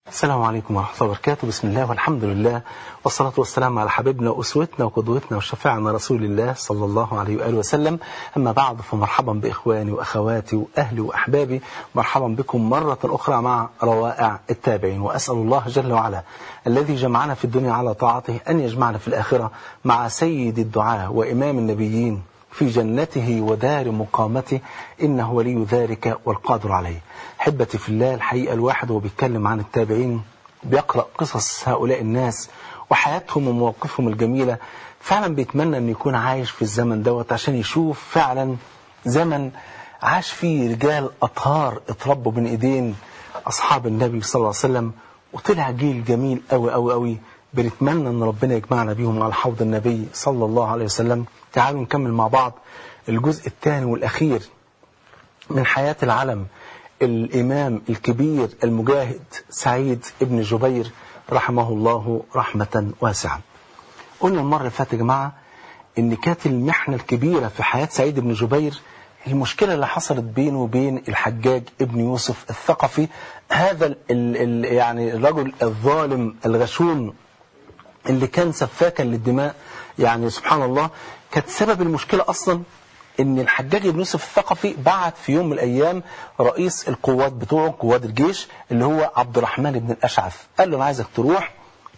السلام عليكم ورحمة الله وبركاته بسم الله والحمد لله والصلاة والسلام على حبيبنا وأسوتنا وقدوتنا وشفاعنا رسول الله صلى الله عليه وآله وسلم أما بعد فمرحبا بإخواني وأخواتي وأهلي وأحبابي مرحبا بكم مرة أخرى مع روائع التابعين وأسأل الله جل وعلا الذي جمعنا في الدنيا على طاعته أن يجمعنا في الآخرة مع سيد الدعاء وإمام النبيين في جنته ودار مقامته إنه ولي ذلك والقادر عليه حبتي في الله الحقيقة الواحد وهو بيتكلم عن التابعين بيقرأ قصص هؤلاء الناس وحياتهم ومواقفهم الجميلة فعلا بيتمنى أن يكون عايش في الزمن دوت عشان يشوف فعلا زمن عاش فيه رجال أطهار اتربوا بين إيدين أصحاب النبي صلى الله عليه وسلم وطلع جيل جميل أوي أوي أوي بنتمنى أن ربنا يجمعنا بيهم على حوض النبي صلى الله عليه وسلم تعالوا نكمل مع بعض الجزء الثاني والأخير من حياة العلم الإمام الكبير المجاهد سعيد ابن جبير رحمه الله رحمة واسعة قلنا المرة اللي فاتت يا جماعة إن كانت المحنة الكبيرة في حياة سعيد بن جبير المشكلة اللي حصلت بينه وبين الحجاج ابن يوسف الثقفي هذا ال ال يعني الرجل الظالم الغشوم اللي كان سفاكا للدماء يعني سبحان الله كانت سبب المشكلة أصلا ان الحجاج بن يوسف الثقفي بعت في يوم من الايام رئيس القوات بتوعه قوات الجيش اللي هو عبد الرحمن بن الاشعث قال له انا عايزك تروح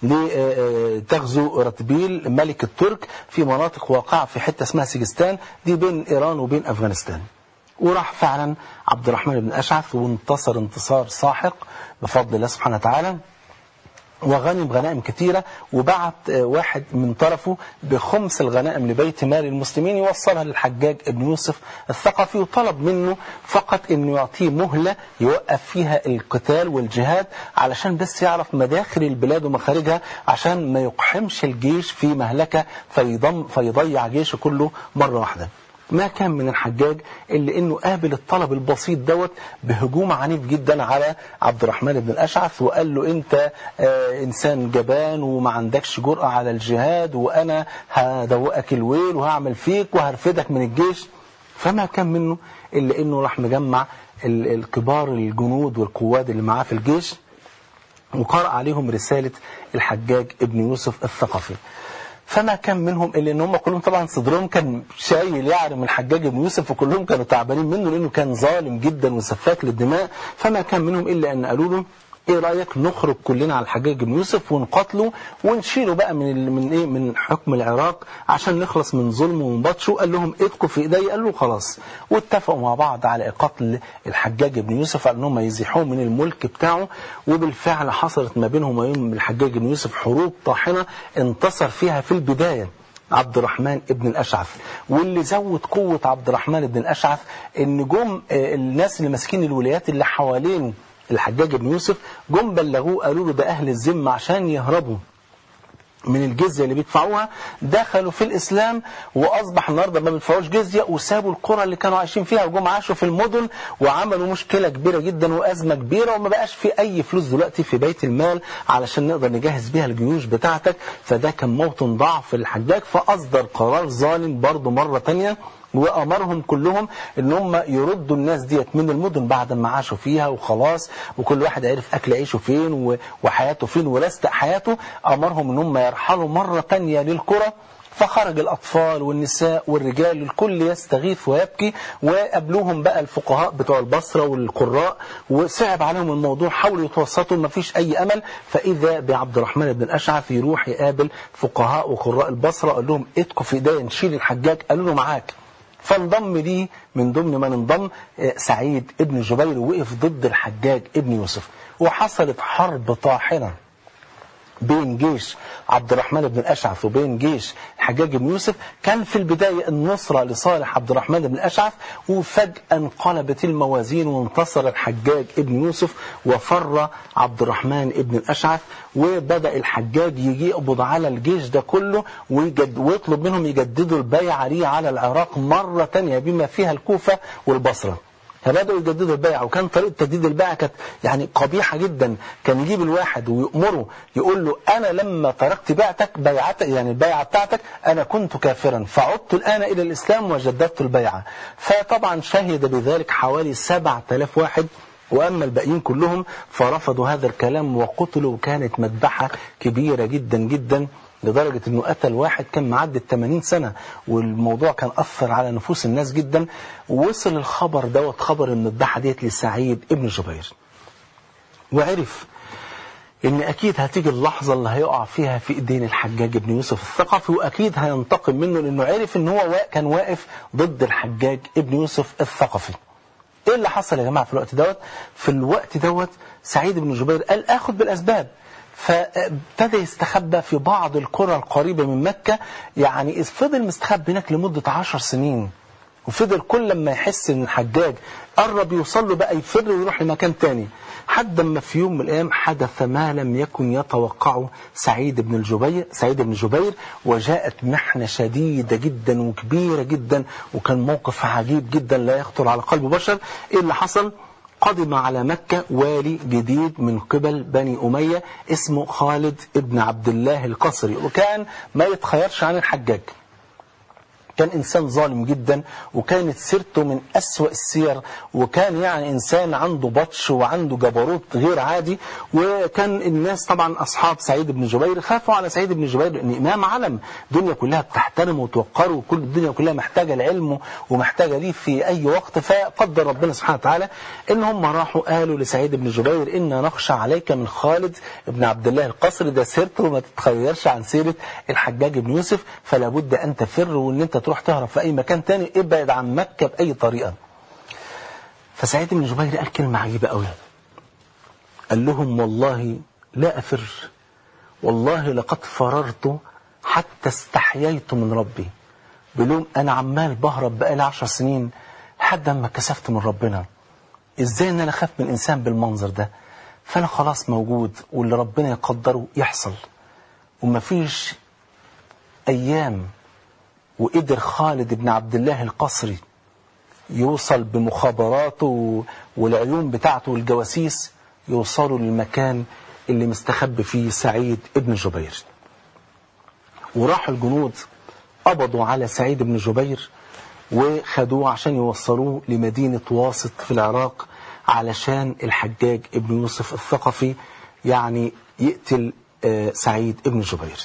لتغزو رتبيل ملك الترك في مناطق واقعة في حتة اسمها سيجستان دي بين ايران وبين افغانستان وراح فعلا عبد الرحمن بن الاشعث وانتصر انتصار ساحق بفضل الله سبحانه وتعالى وغنم غنائم كثيرة وبعت واحد من طرفه بخمس الغنائم لبيت مال المسلمين يوصلها للحجاج ابن يوسف الثقفي وطلب منه فقط انه يعطيه مهلة يوقف فيها القتال والجهاد علشان بس يعرف مداخل البلاد ومخارجها عشان ما يقحمش الجيش في مهلكة فيضم فيضيع جيشه كله مرة واحدة ما كان من الحجاج إلا أنه قابل الطلب البسيط دوت بهجوم عنيف جدا على عبد الرحمن بن الأشعث وقال له أنت آه إنسان جبان وما عندكش جرأة على الجهاد وأنا هدوقك الويل وهعمل فيك وهرفدك من الجيش فما كان منه إلا أنه راح مجمع الكبار الجنود والقواد اللي معاه في الجيش وقرأ عليهم رسالة الحجاج ابن يوسف الثقفي فما كان منهم الا ان هم كلهم طبعا صدرهم كان شايل يعني من الحجاج بن يوسف وكلهم كانوا تعبانين منه لانه كان ظالم جدا وسفاك للدماء فما كان منهم الا ان قالوا له ايه رايك نخرج كلنا على الحجاج بن يوسف ونقاتله ونشيله بقى من من ايه من حكم العراق عشان نخلص من ظلمه ومن بطشه قال لهم ايدكم في ايدي قال له خلاص واتفقوا مع بعض على قتل الحجاج بن يوسف على انهم يزيحوه من الملك بتاعه وبالفعل حصلت ما بينهم وبين الحجاج بن يوسف حروب طاحنه انتصر فيها في البدايه عبد الرحمن ابن الأشعث واللي زود قوة عبد الرحمن ابن الأشعث ان جم الناس اللي ماسكين الولايات اللي حوالين الحجاج بن يوسف جم بلغوه قالوا له ده أهل الذمة عشان يهربوا من الجزية اللي بيدفعوها دخلوا في الإسلام وأصبح النهاردة ما بيدفعوش جزية وسابوا القرى اللي كانوا عايشين فيها وجم عاشوا في المدن وعملوا مشكلة كبيرة جدا وأزمة كبيرة وما بقاش في أي فلوس دلوقتي في بيت المال علشان نقدر نجهز بيها الجيوش بتاعتك فده كان موطن ضعف الحجاج فأصدر قرار ظالم برضه مرة تانية وأمرهم كلهم ان هم يردوا الناس ديت من المدن بعد ما عاشوا فيها وخلاص وكل واحد عرف أكل عيشه فين وحياته فين ولستق حياته أمرهم ان هم يرحلوا مرة تانية للقرى فخرج الأطفال والنساء والرجال الكل يستغيث ويبكي وقابلوهم بقى الفقهاء بتوع البصرة والقراء وصعب عليهم الموضوع حاولوا يتوسطوا ما فيش أي أمل فإذا بعبد الرحمن بن الأشعث يروح يقابل فقهاء وقراء البصرة قال لهم اتكوا في ايديا نشيل الحجاج قالوا له معاك فانضم ليه من ضمن من انضم سعيد ابن جبير وقف ضد الحجاج ابن يوسف وحصلت حرب طاحنة بين جيش عبد الرحمن بن الأشعث وبين جيش الحجاج بن يوسف كان في البداية النصرة لصالح عبد الرحمن بن الأشعث وفجأة انقلبت الموازين وانتصر الحجاج ابن يوسف وفر عبد الرحمن بن الأشعث وبدأ الحجاج يجي يقبض على الجيش ده كله ويجد ويطلب منهم يجددوا البيعة ليه على العراق مرة تانية بما فيها الكوفة والبصرة فبدأوا يجددوا البيعة وكان طريقة تجديد البيعة كانت يعني قبيحة جدا كان يجيب الواحد ويأمره يقول له أنا لما تركت بيعتك بيعتك يعني البيعة بتاعتك أنا كنت كافرا فعدت الآن إلى الإسلام وجددت البيعة فطبعا شهد بذلك حوالي 7000 واحد وأما الباقيين كلهم فرفضوا هذا الكلام وقتلوا وكانت مذبحة كبيرة جدا جدا لدرجة أنه قتل واحد كان معدي ال 80 سنة والموضوع كان أثر على نفوس الناس جدا ووصل الخبر دوت خبر المذبحة ديت لسعيد ابن جبير وعرف ان اكيد هتيجي اللحظه اللي هيقع فيها في ايدين الحجاج بن يوسف الثقفي واكيد هينتقم منه لانه عرف ان هو كان واقف ضد الحجاج ابن يوسف الثقفي ايه اللي حصل يا جماعه في الوقت دوت في الوقت دوت سعيد بن جبير قال اخد بالاسباب فابتدى يستخبى في بعض القرى القريبه من مكه يعني فضل مستخبي هناك لمده عشر سنين وفضل كل لما يحس ان الحجاج قرب يوصل له بقى يفر ويروح لمكان تاني حد ما في يوم من الايام حدث ما لم يكن يتوقعه سعيد بن الجبير سعيد بن جبير وجاءت محنه شديده جدا وكبيره جدا وكان موقف عجيب جدا لا يخطر على قلب بشر ايه اللي حصل قدم على مكة والي جديد من قبل بني أمية اسمه خالد ابن عبد الله القصري وكان ما يتخيرش عن الحجاج كان إنسان ظالم جدا وكانت سيرته من أسوأ السير وكان يعني إنسان عنده بطش وعنده جبروت غير عادي وكان الناس طبعا أصحاب سعيد بن جبير خافوا على سعيد بن جبير لأن إمام علم الدنيا كلها بتحترمه وتوقره وكل الدنيا كلها محتاجة لعلمه ومحتاجة ليه في أي وقت فقدر ربنا سبحانه وتعالى إن هم راحوا قالوا لسعيد بن جبير إن نخشى عليك من خالد بن عبد الله القصري ده سيرته وما تتخيرش عن سيرة الحجاج بن يوسف فلا بد أن تفر وإن أنت تروح تهرب في أي مكان تاني ابعد عن مكة بأي طريقة فسعيد بن جبير قال كلمة عجيبة قوي قال لهم والله لا أفر والله لقد فررت حتى استحييت من ربي بلوم أنا عمال بهرب بقالي عشر سنين لحد ما كسفت من ربنا إزاي أن أنا أخاف من إنسان بالمنظر ده فأنا خلاص موجود واللي ربنا يقدره يحصل ومفيش أيام وقدر خالد بن عبد الله القصري يوصل بمخابراته والعيون بتاعته والجواسيس يوصلوا للمكان اللي مستخبي فيه سعيد بن جبير وراح الجنود قبضوا على سعيد بن جبير وخدوه عشان يوصلوه لمدينة واسط في العراق علشان الحجاج ابن يوسف الثقفي يعني يقتل سعيد بن جبير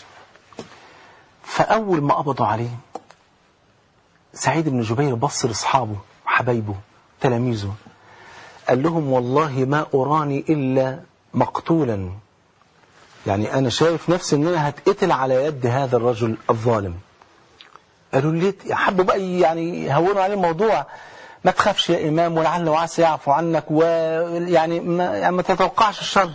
فأول ما قبضوا عليه سعيد بن جبير بص لاصحابه حبايبه تلاميذه قال لهم والله ما أراني إلا مقتولا يعني أنا شايف نفسي أن أنا هتقتل على يد هذا الرجل الظالم قالوا لي حبوا بقى يعني يهونوا عليه الموضوع ما تخافش يا إمام ولعل وعسى يعفو عنك ويعني ما, يعني ما تتوقعش الشر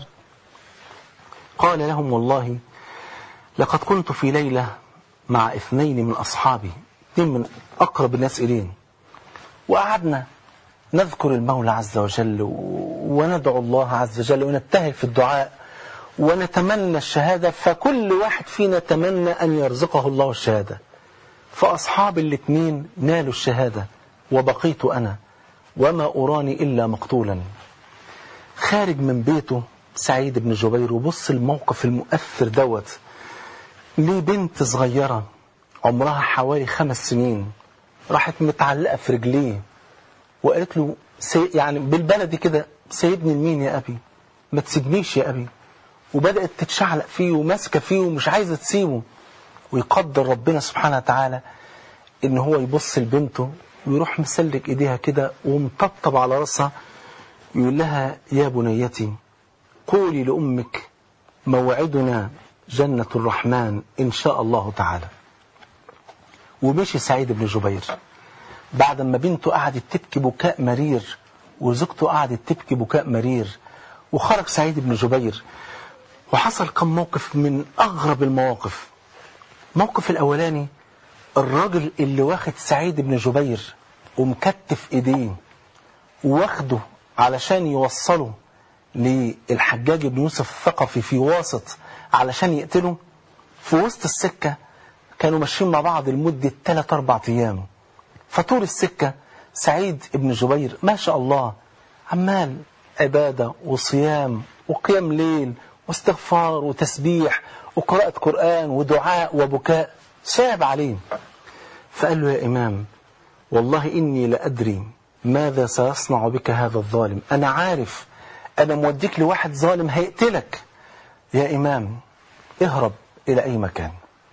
قال لهم والله لقد كنت في ليلة مع اثنين من أصحابي اثنين من أقرب الناس إليه وقعدنا نذكر المولى عز وجل وندعو الله عز وجل ونبتهل في الدعاء ونتمنى الشهادة فكل واحد فينا تمنى أن يرزقه الله الشهادة فأصحاب الاثنين نالوا الشهادة وبقيت أنا وما أراني إلا مقتولا خارج من بيته سعيد بن جبير وبص الموقف المؤثر دوت ليه بنت صغيرة عمرها حوالي خمس سنين راحت متعلقة في رجليه وقالت له سي يعني بالبلدي كده سيدني لمين يا أبي ما تسيبنيش يا أبي وبدأت تتشعلق فيه وماسكة فيه ومش عايزة تسيبه ويقدر ربنا سبحانه وتعالى ان هو يبص لبنته ويروح مسلك ايديها كده ومطبطب على راسها يقول لها يا بنيتي قولي لأمك موعدنا جنة الرحمن إن شاء الله تعالى ومشي سعيد بن جبير بعد ما بنته قعدت تبكي بكاء مرير وزوجته قعدت تبكي بكاء مرير وخرج سعيد بن جبير وحصل كم موقف من أغرب المواقف موقف الأولاني الراجل اللي واخد سعيد بن جبير ومكتف ايديه واخده علشان يوصله للحجاج بن يوسف الثقفي في واسط علشان يقتله في وسط السكة كانوا ماشيين مع بعض لمدة 3 أربع أيام فطول السكة سعيد بن جبير ما شاء الله عمال عبادة وصيام وقيام ليل واستغفار وتسبيح وقراءة قرآن ودعاء وبكاء صعب عليه فقال له يا إمام والله إني لأدري ماذا سيصنع بك هذا الظالم أنا عارف أنا موديك لواحد ظالم هيقتلك يا إمام اهرب إلى أي مكان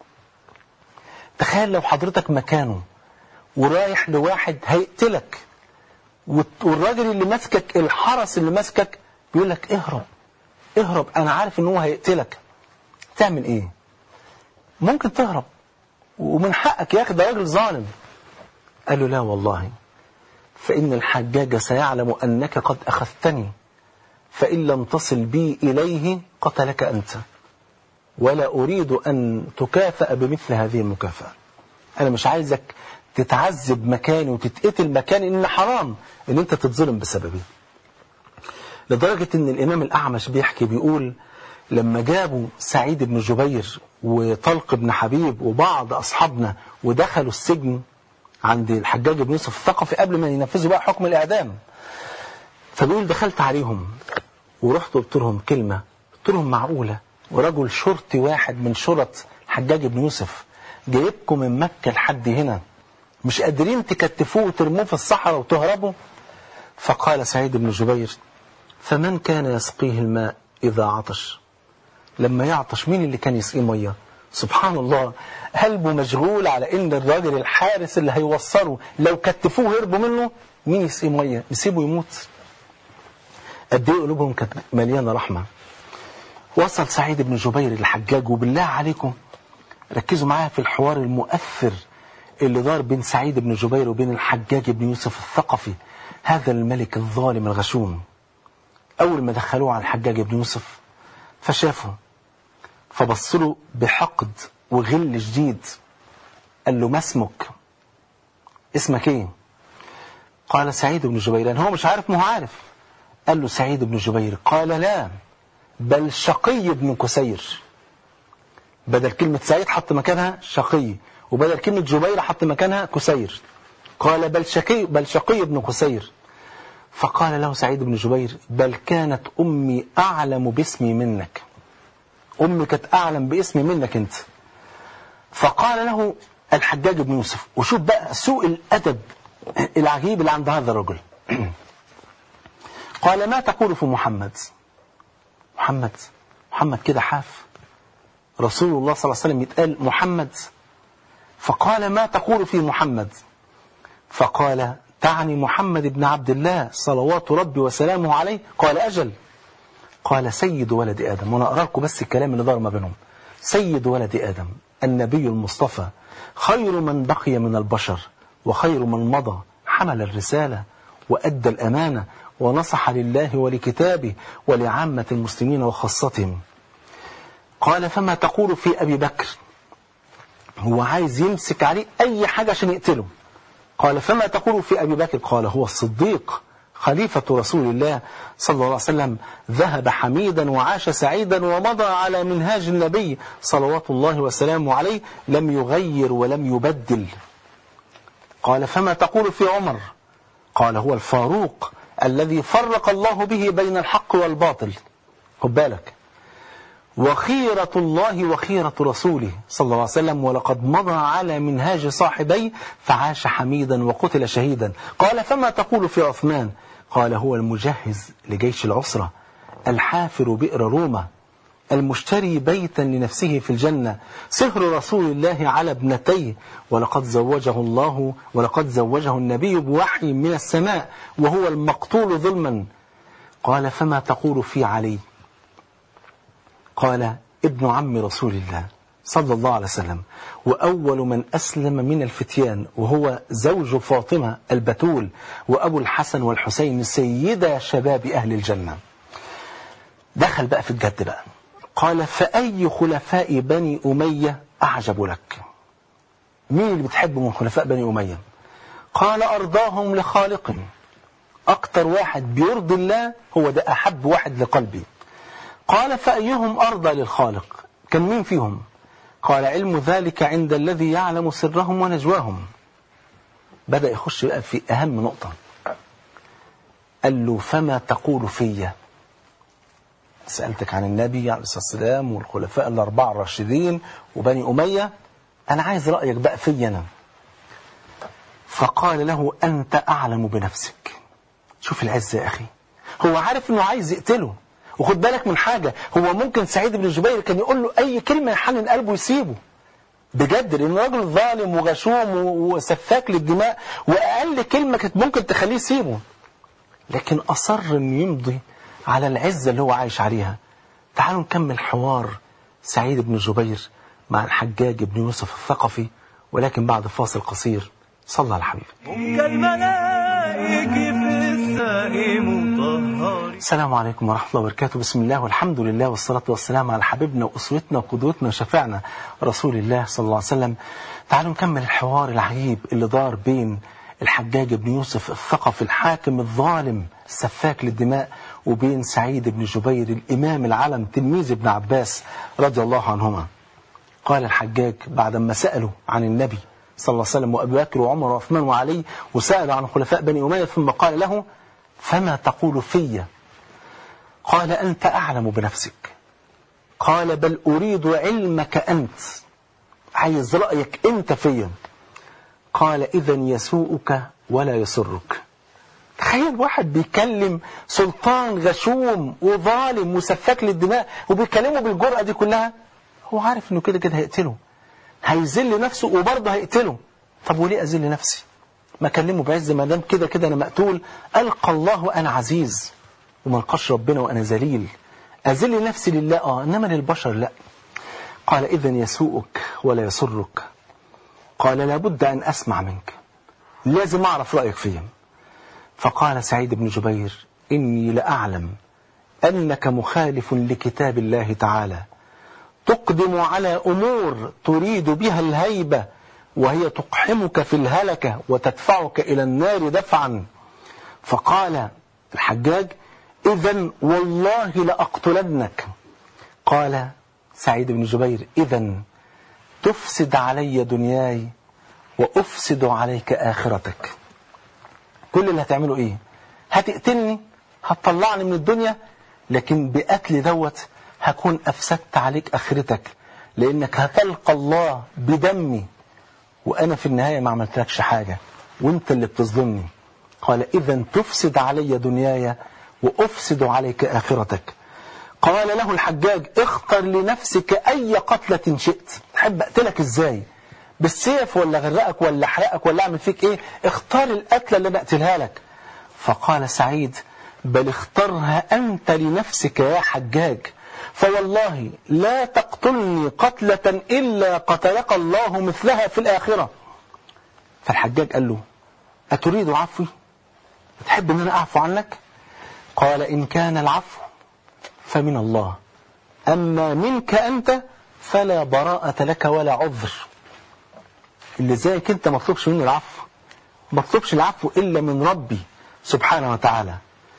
تخيل لو حضرتك مكانه ورايح لواحد هيقتلك والراجل اللي ماسكك الحرس اللي ماسكك بيقول لك اهرب اهرب انا عارف ان هو هيقتلك تعمل ايه ممكن تهرب ومن حقك يا اخي ده راجل ظالم قال له لا والله فإن الحجاج سيعلم أنك قد أخذتني فإن لم تصل بي إليه قتلك أنت ولا أريد أن تكافأ بمثل هذه المكافأة أنا مش عايزك تتعذب مكاني وتتقتل مكاني إن حرام إن أنت تتظلم بسببي لدرجة إن الإمام الأعمش بيحكي بيقول لما جابوا سعيد بن جبير وطلق بن حبيب وبعض أصحابنا ودخلوا السجن عند الحجاج بن يوسف الثقفي قبل ما ينفذوا بقى حكم الإعدام فبيقول دخلت عليهم ورحت قلت لهم كلمة قلت لهم معقولة ورجل شرطي واحد من شرط الحجاج بن يوسف جايبكم من مكة لحد هنا مش قادرين تكتفوه وترموه في الصحراء وتهربوا فقال سعيد بن جبير فمن كان يسقيه الماء إذا عطش لما يعطش مين اللي كان يسقيه ميه سبحان الله قلبه مشغول على ان الراجل الحارس اللي هيوصله لو كتفوه هربوا منه مين يسقيه ميه يسيبه يموت قد ايه قلوبهم كانت مليانه رحمه وصل سعيد بن جبير الحجاج وبالله عليكم ركزوا معايا في الحوار المؤثر اللي دار بين سعيد بن جبير وبين الحجاج بن يوسف الثقفي هذا الملك الظالم الغشوم أول ما دخلوه على الحجاج بن يوسف فشافه فبص له بحقد وغل شديد قال له ما اسمك اسمك ايه قال سعيد بن جبير لأن هو مش عارف ما هو عارف قال له سعيد بن جبير قال لا بل شقي بن كسير بدل كلمة سعيد حط مكانها شقي وبدل كلمة جبير حط مكانها كسير قال بل شقي بل شقي بن كسير فقال له سعيد بن جبير بل كانت أمي أعلم باسمي منك أمي كانت أعلم باسمي منك أنت فقال له الحجاج بن يوسف وشوف بقى سوء الأدب العجيب اللي عند هذا الرجل قال ما تقول في محمد محمد محمد كده حاف رسول الله صلى الله عليه وسلم يتقال محمد فقال ما تقول في محمد فقال تعني محمد بن عبد الله صلوات ربي وسلامه عليه قال أجل قال سيد ولد آدم وأنا أقرأ لكم بس الكلام اللي دار ما بينهم سيد ولد آدم النبي المصطفى خير من بقي من البشر وخير من مضى حمل الرسالة وأدى الأمانة ونصح لله ولكتابه ولعامة المسلمين وخاصتهم قال فما تقول في أبي بكر هو عايز يمسك عليه أي حاجة عشان يقتله قال فما تقول في أبي بكر قال هو الصديق خليفة رسول الله صلى الله عليه وسلم ذهب حميدا وعاش سعيدا ومضى على منهاج النبي صلوات الله وسلامه عليه لم يغير ولم يبدل قال فما تقول في عمر قال هو الفاروق الذي فرق الله به بين الحق والباطل خد بالك وخيرة الله وخيرة رسوله صلى الله عليه وسلم ولقد مضى على منهاج صاحبي فعاش حميدا وقتل شهيدا قال فما تقول في عثمان قال هو المجهز لجيش العسرة الحافر بئر روما المشتري بيتا لنفسه في الجنة سهر رسول الله على ابنتيه ولقد زوجه الله ولقد زوجه النبي بوحي من السماء وهو المقتول ظلما قال فما تقول في علي قال ابن عم رسول الله صلى الله عليه وسلم وأول من أسلم من الفتيان وهو زوج فاطمة البتول وأبو الحسن والحسين سيدا شباب أهل الجنة دخل بقى في الجد بقى قال فأي خلفاء بني أمية أعجب لك مين اللي بتحبه من خلفاء بني أمية قال أرضاهم لخالقهم أكتر واحد بيرضي الله هو ده أحب واحد لقلبي قال فأيهم أرضى للخالق كان مين فيهم قال علم ذلك عند الذي يعلم سرهم ونجواهم بدأ يخش بقى في أهم نقطة قال له فما تقول في سألتك عن النبي عليه الصلاة والسلام والخلفاء الأربعة الراشدين وبني أمية أنا عايز رأيك بقى في أنا فقال له أنت أعلم بنفسك شوف العزة يا أخي هو عارف أنه عايز يقتله وخد بالك من حاجة هو ممكن سعيد بن جبير كان يقول له أي كلمة يحنن قلبه يسيبه بجد لأن راجل ظالم وغشوم وسفاك للدماء وأقل كلمة كانت ممكن تخليه يسيبه لكن أصر أن يمضي على العزة اللي هو عايش عليها تعالوا نكمل حوار سعيد بن جبير مع الحجاج بن يوسف الثقفي ولكن بعد فاصل قصير صلى على الحبيب هم كالملائك في السماء مطهرين السلام عليكم ورحمة الله وبركاته بسم الله والحمد لله والصلاة والسلام على حبيبنا وأسوتنا وقدوتنا وشفعنا رسول الله صلى الله عليه وسلم تعالوا نكمل الحوار العجيب اللي دار بين الحجاج بن يوسف الثقفي الحاكم الظالم السفاك للدماء وبين سعيد بن جبير الإمام العلم تلميذ ابن عباس رضي الله عنهما قال الحجاج بعدما سألوا عن النبي صلى الله عليه وسلم وأبي بكر وعمر وعثمان وعلي وسأل عن خلفاء بني أمية ثم قال له فما تقول في قال أنت أعلم بنفسك قال بل أريد علمك أنت عايز رأيك أنت فيا قال إذا يسوءك ولا يسرك تخيل واحد بيكلم سلطان غشوم وظالم وسفاك للدماء وبيكلمه بالجرأة دي كلها هو عارف انه كده كده هيقتله هيذل نفسه وبرضه هيقتله طب وليه اذل نفسي ما اكلمه بعز ما دام كده كده انا مقتول القى الله وانا عزيز وما القاش ربنا وانا ذليل اذل نفسي لله اه انما للبشر لا قال اذا يسوءك ولا يسرك قال لابد ان اسمع منك لازم اعرف رايك فيهم فقال سعيد بن جبير اني لاعلم انك مخالف لكتاب الله تعالى تقدم على أمور تريد بها الهيبة وهي تقحمك في الهلكة وتدفعك إلى النار دفعا فقال الحجاج إذا والله لأقتلنك قال سعيد بن جبير إذا تفسد علي دنياي وأفسد عليك آخرتك كل اللي هتعمله إيه هتقتلني هتطلعني من الدنيا لكن بقتل دوت هكون أفسدت عليك أخرتك لأنك هتلقى الله بدمي وأنا في النهاية ما عملتلكش حاجة وانت اللي بتظلمني قال إذا تفسد علي دنياي وأفسد عليك آخرتك قال له الحجاج اختر لنفسك أي قتلة شئت تحب أقتلك إزاي بالسيف ولا غرقك ولا احرقك ولا اعمل فيك ايه اختار القتلة اللي بقتلها لك فقال سعيد بل اخترها أنت لنفسك يا حجاج فوالله لا تقتلني قتلة إلا قتلك الله مثلها في الآخرة فالحجاج قال له أتريد عفوي تحب أن أنا أعفو عنك قال إن كان العفو فمن الله أما منك أنت فلا براءة لك ولا عذر اللي زيك أنت ما تطلبش مني العفو ما تطلبش العفو إلا من ربي سبحانه وتعالى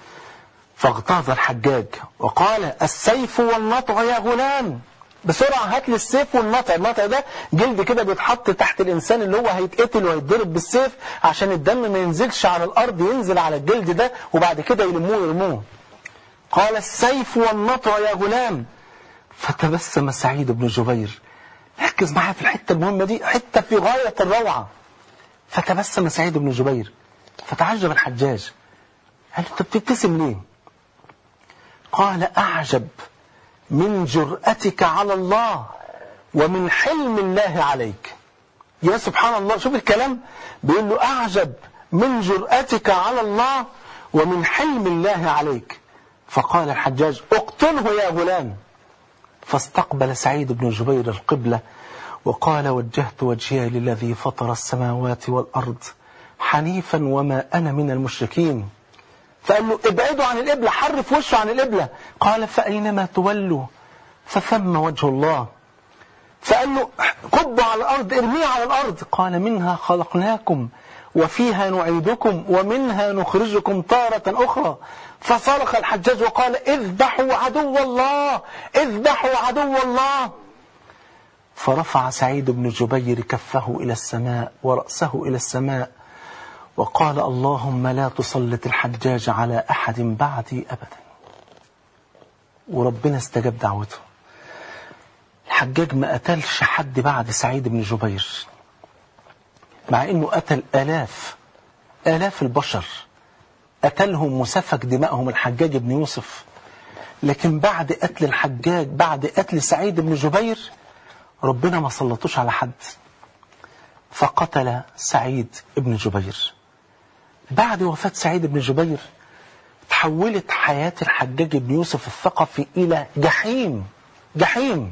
فاغتاظ الحجاج وقال السيف والنطع يا غلام بسرعة هات لي السيف والنطع النطع ده جلد كده بيتحط تحت الإنسان اللي هو هيتقتل وهيتضرب بالسيف عشان الدم ما ينزلش على الأرض ينزل على الجلد ده وبعد كده يلموه ويرموه قال السيف والنطع يا غلام فتبسم سعيد بن جبير ركز معايا في الحتة المهمة دي حتة في غاية الروعة فتبسم سعيد بن جبير فتعجب الحجاج قال له انت بتبتسم ليه قال أعجب من جرأتك على الله ومن حلم الله عليك يا سبحان الله شوف الكلام بيقول له أعجب من جرأتك على الله ومن حلم الله عليك فقال الحجاج اقتله يا غلام فاستقبل سعيد بن جبير القبلة وقال وجهت وجهي للذي فطر السماوات والأرض حنيفا وما أنا من المشركين فقال له ابعدوا عن القبلة حرف وشه عن القبلة قال فأينما تولوا فثم وجه الله فقال له كبوا على الأرض ارميه على الأرض قال منها خلقناكم وفيها نعيدكم ومنها نخرجكم تارة أخرى فصرخ الحجاج وقال اذبحوا عدو الله اذبحوا عدو الله فرفع سعيد بن جبير كفه إلى السماء ورأسه إلى السماء وقال اللهم لا تسلط الحجاج على أحد بعدي أبدا وربنا استجاب دعوته الحجاج ما قتلش حد بعد سعيد بن جبير مع انه قتل الاف الاف البشر قتلهم وسفك دمائهم الحجاج بن يوسف لكن بعد قتل الحجاج بعد قتل سعيد بن جبير ربنا ما سلطوش على حد فقتل سعيد بن جبير بعد وفاة سعيد بن جبير تحولت حياة الحجاج بن يوسف الثقفي إلى جحيم جحيم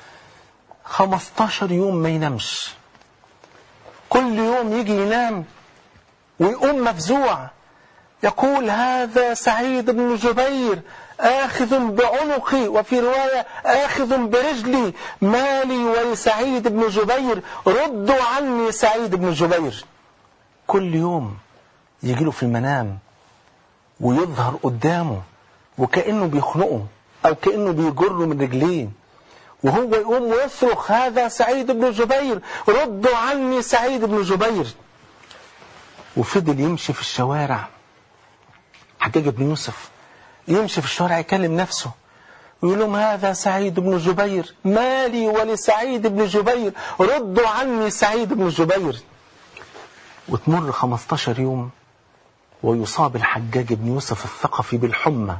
15 يوم ما ينامش كل يوم يجي ينام ويقوم مفزوع يقول هذا سعيد بن جبير آخذ بعنقي وفي رواية آخذ برجلي مالي ولسعيد بن جبير ردوا عني سعيد بن جبير كل يوم يجي له في المنام ويظهر قدامه وكأنه بيخنقه أو كأنه بيجره من رجليه وهو يقوم ويصرخ هذا سعيد بن جبير ردوا عني سعيد بن جبير وفضل يمشي في الشوارع حجاج بن يوسف يمشي في الشوارع يكلم نفسه ويقول لهم هذا سعيد بن جبير مالي ولسعيد بن جبير ردوا عني سعيد بن جبير وتمر 15 يوم ويصاب الحجاج بن يوسف الثقفي بالحمى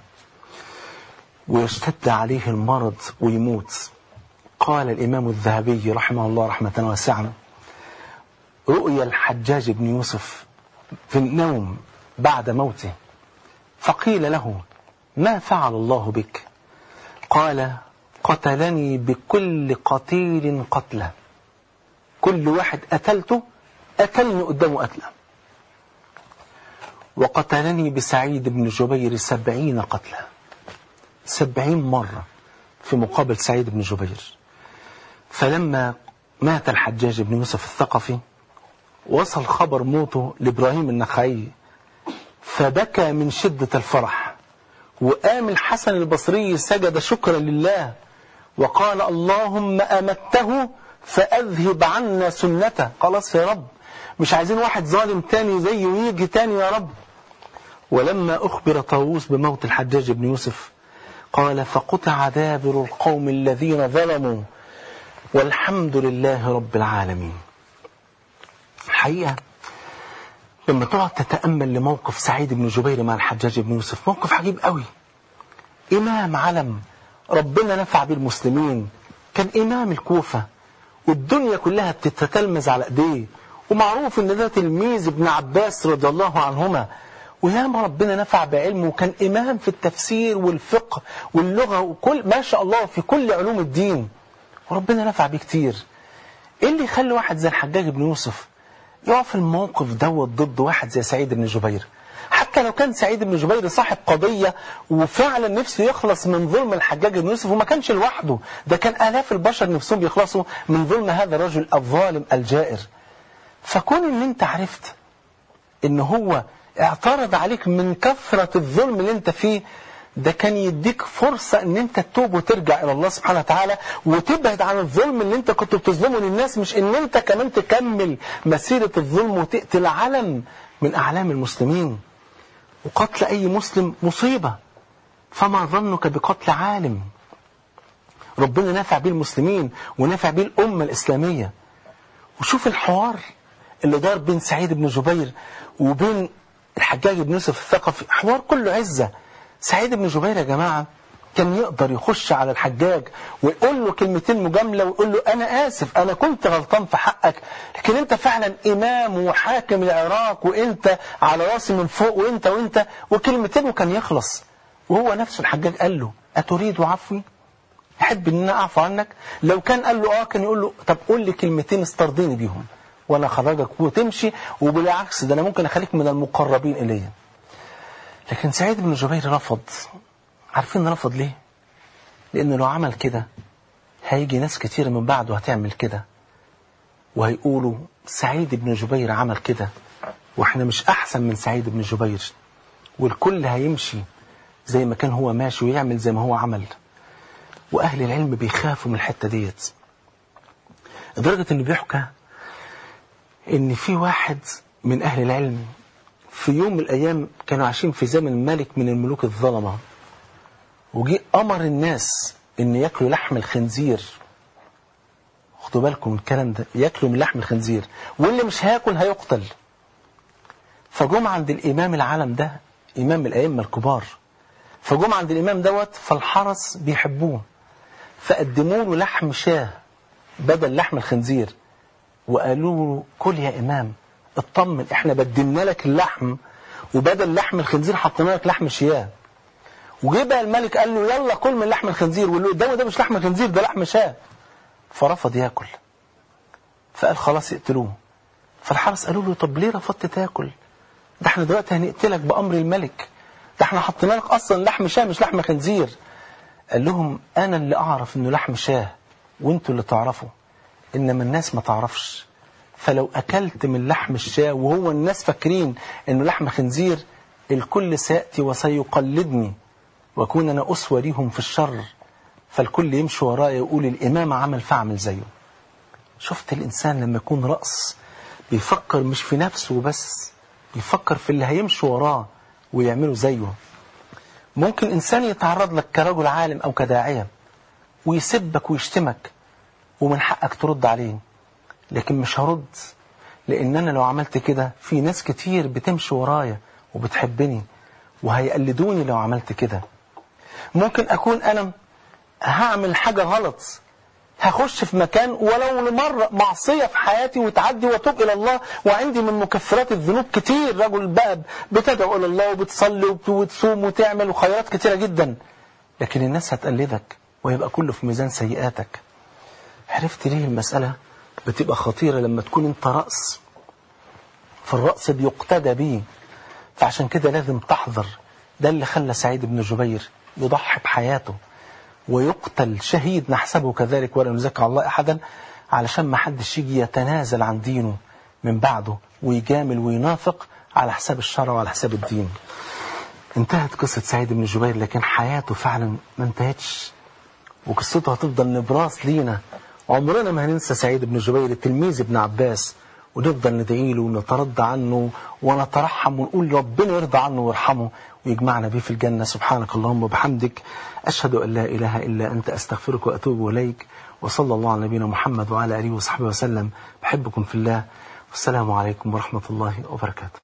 ويشتد عليه المرض ويموت قال الإمام الذهبي رحمه الله رحمة واسعة رؤيا الحجاج بن يوسف في النوم بعد موته فقيل له ما فعل الله بك قال قتلني بكل قتيل قتله كل واحد قتلته قتلني قدامه قتله وقتلني بسعيد بن جبير سبعين قتله سبعين مرة في مقابل سعيد بن جبير فلما مات الحجاج بن يوسف الثقفي وصل خبر موته لإبراهيم النخعي فبكى من شدة الفرح وقام الحسن البصري سجد شكرا لله وقال اللهم أمته فأذهب عنا سنته خلاص يا رب مش عايزين واحد ظالم تاني زيه ويجي تاني يا رب ولما أخبر طاووس بموت الحجاج بن يوسف قال فقطع دابر القوم الذين ظلموا والحمد لله رب العالمين الحقيقة لما تقعد تتأمل لموقف سعيد بن جبير مع الحجاج بن يوسف موقف عجيب قوي إمام علم ربنا نفع بالمسلمين كان إمام الكوفة والدنيا كلها بتتتلمذ على ايديه ومعروف ان ده تلميذ ابن عباس رضي الله عنهما وياما ربنا نفع بعلمه وكان إمام في التفسير والفقه واللغة وكل ما شاء الله في كل علوم الدين وربنا نفع بيه كتير ايه اللي يخلي واحد زي الحجاج بن يوسف يقف الموقف دوت ضد واحد زي سعيد بن جبير حتى لو كان سعيد بن جبير صاحب قضية وفعلا نفسه يخلص من ظلم الحجاج بن يوسف وما كانش لوحده ده كان آلاف البشر نفسهم يخلصوا من ظلم هذا الرجل الظالم الجائر فكون ان انت عرفت ان هو اعترض عليك من كثرة الظلم اللي انت فيه ده كان يديك فرصة ان انت تتوب وترجع الى الله سبحانه وتعالى وتبعد عن الظلم اللي انت كنت بتظلمه للناس مش ان انت كمان تكمل مسيرة الظلم وتقتل علم من اعلام المسلمين وقتل اي مسلم مصيبة فما ظنك بقتل عالم ربنا نافع بيه المسلمين ونافع بيه الامة الاسلامية وشوف الحوار اللي دار بين سعيد بن جبير وبين الحجاج بن يوسف الثقفي حوار كله عزة سعيد بن جبير يا جماعة كان يقدر يخش على الحجاج ويقول له كلمتين مجاملة ويقول له أنا آسف أنا كنت غلطان في حقك لكن أنت فعلا إمام وحاكم العراق وأنت على راسي من فوق وأنت وأنت وكلمتين وكان يخلص وهو نفسه الحجاج قال له أتريد عفوي أحب أن أنا أعفو عنك لو كان قال له آه كان يقول له طب قول لي كلمتين استرضيني بيهم وأنا أخرجك وتمشي وبالعكس ده أنا ممكن أخليك من المقربين إليا لكن سعيد بن جبير رفض عارفين رفض ليه لأنه لو عمل كده هيجي ناس كتير من بعده هتعمل كده وهيقولوا سعيد بن جبير عمل كده واحنا مش أحسن من سعيد بن جبير والكل هيمشي زي ما كان هو ماشي ويعمل زي ما هو عمل وأهل العلم بيخافوا من الحتة ديت لدرجة إن بيحكى إن في واحد من أهل العلم في يوم من الأيام كانوا عايشين في زمن ملك من الملوك الظلمة وجي أمر الناس إن ياكلوا لحم الخنزير خدوا بالكم من الكلام ده ياكلوا من لحم الخنزير واللي مش هياكل هيقتل فجم عند الإمام العالم ده إمام الأئمة الكبار فجم عند الإمام دوت فالحرس بيحبوه فقدموا له لحم شاه بدل لحم الخنزير وقالوا له كل يا إمام اطمن احنا بدلنا لك اللحم وبدل لحم الخنزير حطينا لك لحم شياه وجه بقى الملك قال له يلا كل من لحم الخنزير واللي قدامه ده مش لحم خنزير ده لحم شاه فرفض ياكل فقال خلاص اقتلوه فالحرس قالوا له طب ليه رفضت تاكل ده احنا دلوقتي هنقتلك بأمر الملك ده احنا حطينا لك اصلا لحم شاه مش لحم خنزير قال لهم انا اللي اعرف انه لحم شاه وانتوا اللي تعرفوا انما الناس ما تعرفش فلو اكلت من لحم الشاه وهو الناس فاكرين انه لحم خنزير الكل سياتي وسيقلدني واكون انا اسوه ليهم في الشر فالكل يمشي ورايا يقول الامام عمل فاعمل زيه شفت الانسان لما يكون راس بيفكر مش في نفسه بس بيفكر في اللي هيمشي وراه ويعملوا زيه ممكن إنسان يتعرض لك كرجل عالم أو كداعية ويسبك ويشتمك ومن حقك ترد عليه لكن مش هرد لأن أنا لو عملت كده في ناس كتير بتمشي ورايا وبتحبني وهيقلدوني لو عملت كده ممكن أكون أنا هعمل حاجة غلط هخش في مكان ولو لمرة معصية في حياتي وتعدي واتوب إلى الله وعندي من مكفرات الذنوب كتير رجل بقى بتدعو إلى الله وبتصلي وتصوم وتعمل وخيرات كتيرة جدا لكن الناس هتقلدك ويبقى كله في ميزان سيئاتك عرفت ليه المسألة بتبقى خطيرة لما تكون انت رأس فالرأس بيقتدى بيه فعشان كده لازم تحذر ده اللي خلى سعيد بن جبير يضحي بحياته ويقتل شهيد نحسبه كذلك ولا نزكى على الله أحدا علشان ما حدش يجي يتنازل عن دينه من بعده ويجامل وينافق على حساب الشرع وعلى حساب الدين انتهت قصة سعيد بن جبير لكن حياته فعلا ما انتهتش وقصته هتفضل نبراس لينا عمرنا ما هننسى سعيد بن جبير التلميذ ابن عباس ونفضل ندعي له ونترضى عنه ونترحم ونقول ربنا يرضى عنه ويرحمه ويجمعنا به في الجنة سبحانك اللهم وبحمدك أشهد أن لا إله إلا أنت أستغفرك وأتوب إليك وصلى الله على نبينا محمد وعلى آله وصحبه وسلم بحبكم في الله والسلام عليكم ورحمة الله وبركاته